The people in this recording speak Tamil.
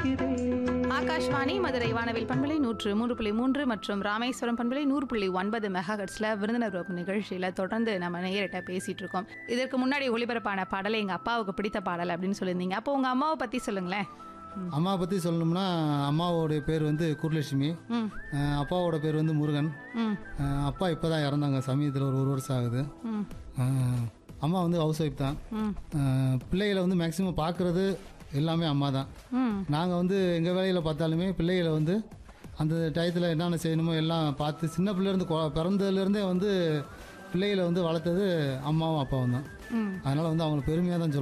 இருக்கிறேன் ஆகாஷ்வாணி மதுரை வானவில் பண்பலை நூற்று மூன்று புள்ளி மூன்று மற்றும் ராமேஸ்வரம் பண்பலை நூறு புள்ளி ஒன்பது மெகாஹட்ஸ்ல விருந்தினர் வகுப்பு நிகழ்ச்சியில தொடர்ந்து நம்ம நேரிட்ட பேசிட்டு இருக்கோம் இதற்கு முன்னாடி ஒளிபரப்பான பாடலை எங்க அப்பாவுக்கு பிடித்த பாடல் அப்படின்னு சொல்லியிருந்தீங்க அப்போ உங்க அம்மாவை பத்தி சொல்லுங்களேன் அம்மாவை பற்றி சொல்லணும்னா அம்மாவோடைய பேர் வந்து குருலட்சுமி ம் அஹ் அப்பாவோட பேர் வந்து முருகன் ம் அஹ் அப்பா இப்போ தான் இறந்தாங்க சமயத்தில் ஒரு ஒரு வருஷம் ஆகுது ம் அஹ் அம்மா வந்து ஹவுஸ் ஒய்ஃப் தான் ம் அஹ் பிள்ளைகளை வந்து மேக்ஸிமம் பார்க்குறது எல்லாமே அம்மா தான் ம் நாங்கள் வந்து எங்கள் வேலையில் பார்த்தாலுமே பிள்ளைகளை வந்து அந்த டயத்தில் என்னென்ன செய்யணுமோ எல்லாம் பார்த்து சின்ன பிள்ளைலேருந்து பிறந்ததுலேருந்தே வந்து பிள்ளைகளை வந்து வளர்த்தது அம்மாவும் அப்பாவும் தான் ம் அதனால் வந்து அவங்களுக்கு பெருமையாக தான் சொல்லுவேன்